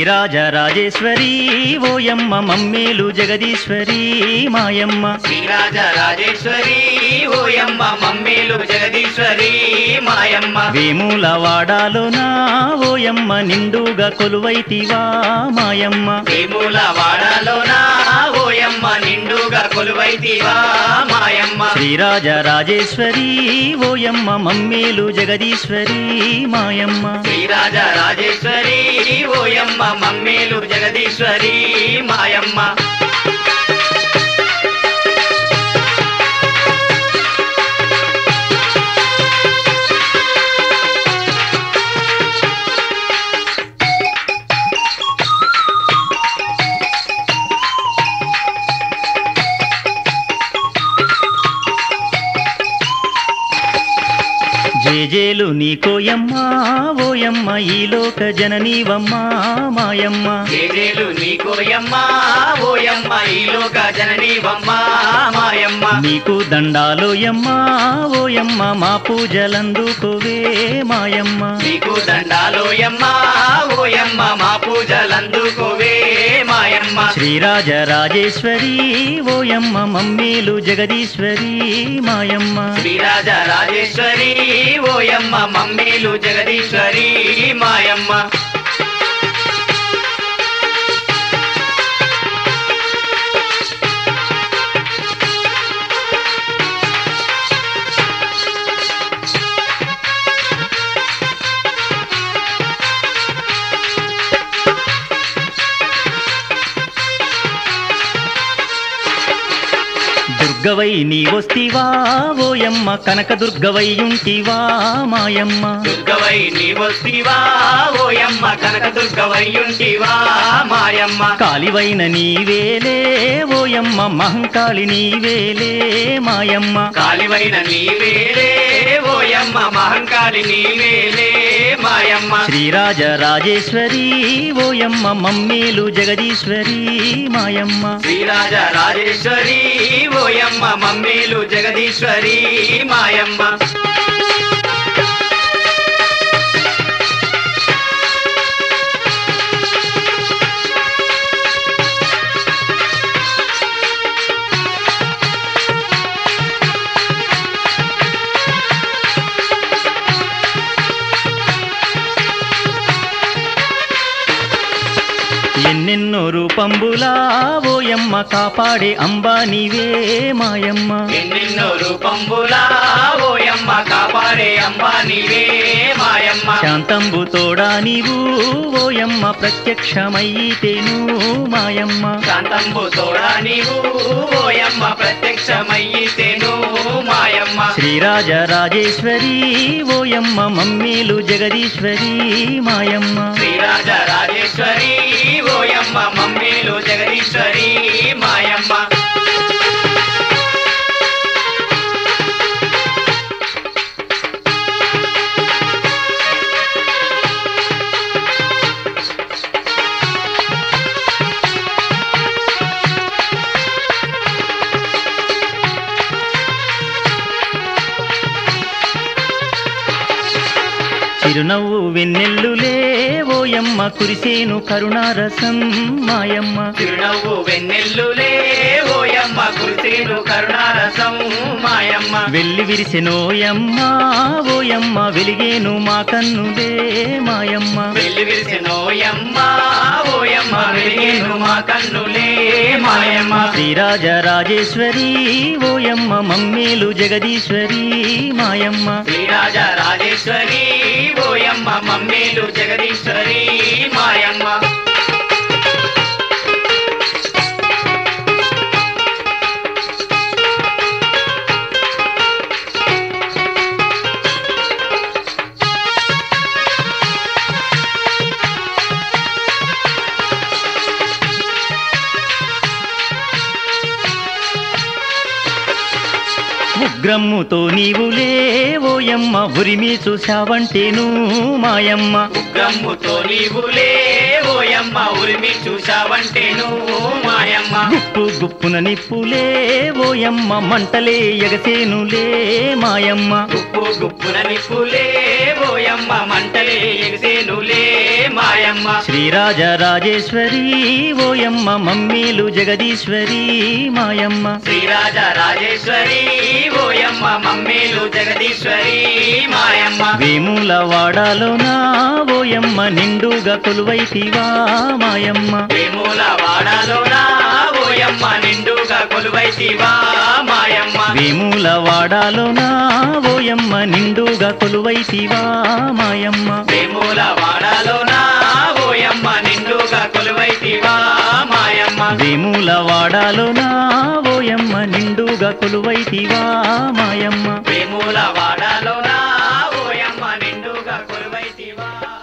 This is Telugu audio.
శ్రీరాజరాజేశ్వరి ఓయమ్మ మమ్మేలు జగదీశ్వరి మాయమ్మ శ్రీరాజ రాజేశ్వరి ఓయమ్మ మమ్మేలు జగదీశ్వరి మాయమ్మ వేముల వాడాలోనా ఓయమ్మ నిండుగా కొలువైతివా మాయమ్మ వేముల వాడలోనా ఓయమ్మ నిండుగా కొలువైతివా మాయమ్మ శ్రీరాజరాజేశ్వరి ఓయమ్మ మమ్మేలు జగదీశ్వరి మాయమ్మ శ్రీరాజ రాజేశ్వరి ఓయమ్మ మమ్మేలు జగదీశ్వరి మాయమ్మ జేజేలు నీకోయమ్మ ఓయమ్మ ఈ లోక జననీవమ్మ మాయమ్మ జేజేలు నీకోయమ్మ ఓయమ్మ ఈ లోక జననీవమ్మ మాయమ్మ నీకు దండాలోయమ్మ ఓయమ్మ మా పూజలందుకోవే మాయమ్మ నీకు దండాలోయమ్మ ఓయమ్మ మా పూజలందుకోవే మాయమ్మ శ్రీరాజరాజేశ్వరి ఓయమ్మ మమ్మేలు జగదీశ్వరి మాయమ్మ శ్రీరాజ రాజేశ్వరి ఓయమ్మ మమ్మేలు జగదీశ్వరి మాయమ్మ దుర్గవై నీ వస్తివా ఓయమ్మ కనక దుర్గవై ఉంటివా మాయమ్మ దుర్గవై నీవొస్తివా ఓయమ్మ కనక దుర్గవయ్యుంటివా మాయమ్మ కాలివైన నీవేలే ఓయమ్మ మహంకాళి నీవేలే మాయమ్మ కాలివైన నీవేలే ఓయమ్మ మహంకాళి నీవేలే మాయమ్మ శ్రీరాజరాజేశ్వరి ఓయమ్మ మమ్మేలు జగదీశ్వరి మాయమ్మ శ్రీరాజ రాజేశ్వరి ఓయమ్మ మమ్మేలు జగదీశ్వరి మాయమ్మ ఎన్నెన్నో రూపంబులా ఓయమ్మ కాపాడే అంబా నీవే మాయమ్మ ఎన్నెన్నో రూపంబులా ఓయమ్మ కాపాడే అమ్మ నీవే మాయమ్మ శాంతంబు తోడా నీవు ఓయమ్మ ప్రత్యక్షమయ్యితేను మాయమ్మ శాంతంబు తోడా నీవు ఓయమ్మ ప్రత్యక్షమయ్యితేను మాయమ్మ శ్రీరాజరాజేశ్వరి ఓయమ్మ మమ్మీలు జగదీశ్వరి మాయమ్మ శ్రీరాజ రాజేశ్వరి ఓయమ్మ మమ్మీలు జగదీశ్వరి మాయమ్మ చిరునవ్వు వెన్నెల్లులే ఓయమ్మ కురిసేను కరుణారసం మాయమ్మ చిరునవ్వు వెన్నెల్లులే ఓయమ్మ కుర్తీను కరుణారసం మాయమ్మ వెళ్ళి విరిసెనోయమ్మ ఓయమ్మ వెలిగేను మా కన్నులే మాయమ్మ వెళ్ళి విరిసినోయమ్మ ఓయమ్మ వెలిగేను మా కన్నులే మాయమ్మ శ్రీరాజరాజేశ్వరి ఓయమ్మ మమ్మేలు జగదీశ్వరి మాయమ్మ శ్రీరాజ రాజేశ్వరి ఓయమ్మ మమ్మీలు జగదీశ్వరి మాయమ్మ ఉగ్రమ్ముతో నీవులే ఓయమ్మ ఉరిమి చూశావంటేను మాయమ్మ ఉగ్రమ్ముతో నీవులే ఓయమ్మ ఉరిమి చూశావంటేను మాయమ్మ గుప్పు గుప్పున నిప్పులే ఓయమ్మ మంటలే ఎగసేనులే మాయమ్మ గుప్పు గుప్పున నిప్పులే ఓయమ్మ మంటలే ఎగిసేనులే మాయమ్మ మాయమ్మ శ్రీరాజరాజేశ్వరి ఓయమ్మ మమ్మీలు జగదీశ్వరి మాయమ్మ శ్రీరాజ రాజేశ్వరి ఓయమ్మ మమ్మీలు జగదీశ్వరి మాయమ్మ వేముల వాడాలోనా ఓయమ్మ నిండుగా కొలువైతివా మాయమ్మ వేముల వాడలోనా ఓయమ్మ నిండుగా కొలువైతివా మాయమ్మ వేముల వాడాలోనా ఓయమ్మ నిండుగా కొలువైతివా మాయమ్మ వేముల వాడలోనా ఓయమ్మ నిండుగా కొలువైతివా మాయమ్మ వేముల వాడాలోనా ఓయమ్మ నిండుగా కొలువైతివా మాయమ్మ వేముల వాడలోనా ఓయమ్మ నిండుగా కొలువైతివా